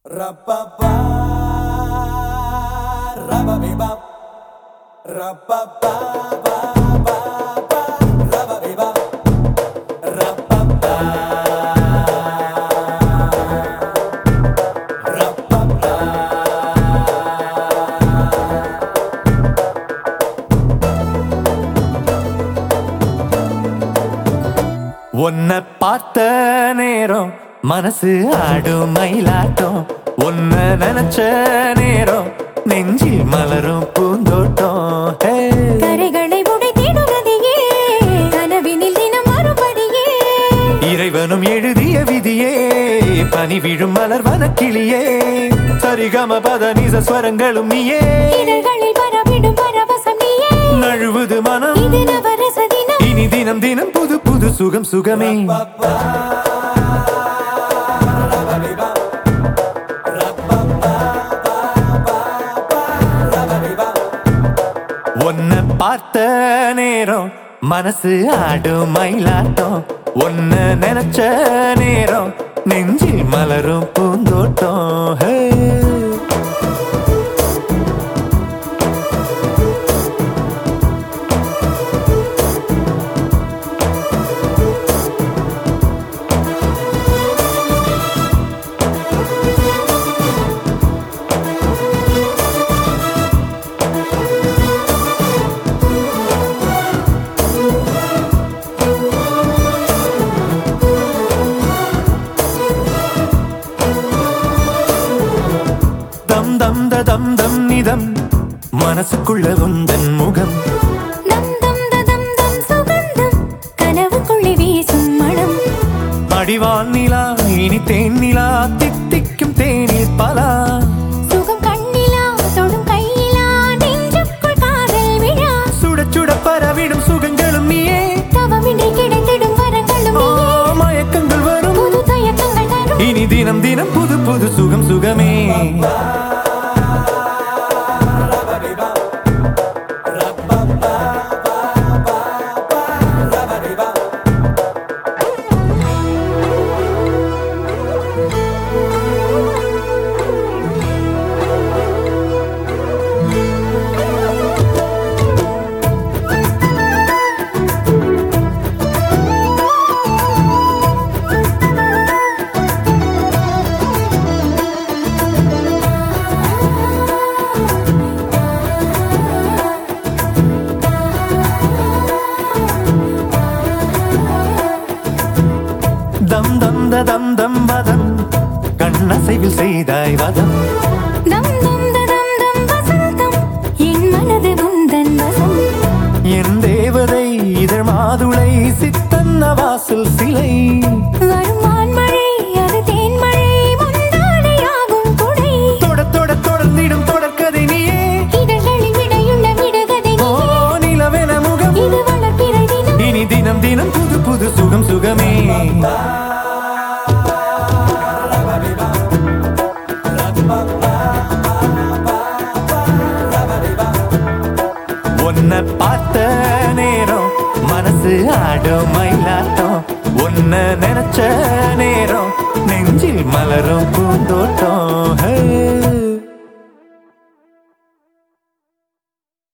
Rapapa, rababibab, rapapa, bababa, rababibab, rapapa, rapapa. உன்னை பார்த்த நேரம் மனசு ஆடும் மயிலாட்டம் உன்னை நினைச்ச நேரம் நெஞ்சில் மலரும் பூந்தோட்டம் ஹே. கரைகளை உடைத்திடும் நதியே கனவினில் தினம் மறுபடியே இறைவனும் எழுதிய விதியே பனி விழும் மலர் வனக்கிளியே சரிகம பத நிச ஸ்வரங்களும் நீயே இதழ்களில் பரவிடும் பரவசம் நீயே நழுவுது மனம் இது நவரச தினம் இனி தினம் தினம் புது புது சுகம் சுகமே உன்னை பார்த்த நேரம் மனசு ஆடும் மயிலாட்டம் உன்னை நினைச்ச நேரம் நெஞ்சில் மலரும் பூந்தோட்டம் ஹே. தம் தம் த தம் தம் நிதம் மனசுக்குள்ள உந்தன் முகம் தம் தம் ததம் தம் சுகந்தம் கனவுக்குள்ளே வீசும் மனம் அடிவான் நிலா இனி தேன் நிலா தித்திக்கும் தேனில் பலா சுகம் கண்ணிலா தொடும் கையிலா நெஞ்சுக்குள் காதல் விழா சுட சுட பரவிடும் சுகங்களும் நீயே தவமின்றி கிடைத்திடும் வரங்களும் ஓ நீயே மயக்கங்கள் வரும் புது தயக்கங்கள் தரும் இனி தினம் தினம் புது புது சுகம் சுகமே தம் தம் த தம் தம் வதம் கண்ணசைவில் செய்தாய் வதம் தம் தம் ததம் தம் வசந்தம் என் மனது உந்தன் வசம் என் தேவதை இதழ் மாதுளை சித்தன்ன வாசல் சிலை வரும் வான்மழை அது தேன்மழை முந்தானையாகும் குடை தொட தொட தொடர்ந்திடும் தொடர்கதை நீயே இதழ்களில் விடையுள்ள விடுகதை ஓ நீயே நிலவென முகம் இது வளர்ப்பிறை தினம் இனி தினம் தினம் புது புது சுகம் சுகமே உன்னை பார்த்த நேரம் மனசு ஆடும் மயிலாட்டம் உன்னை நினைச்ச நேரம் நெஞ்சில் மலரும் பூந்தோட்டம் ஹே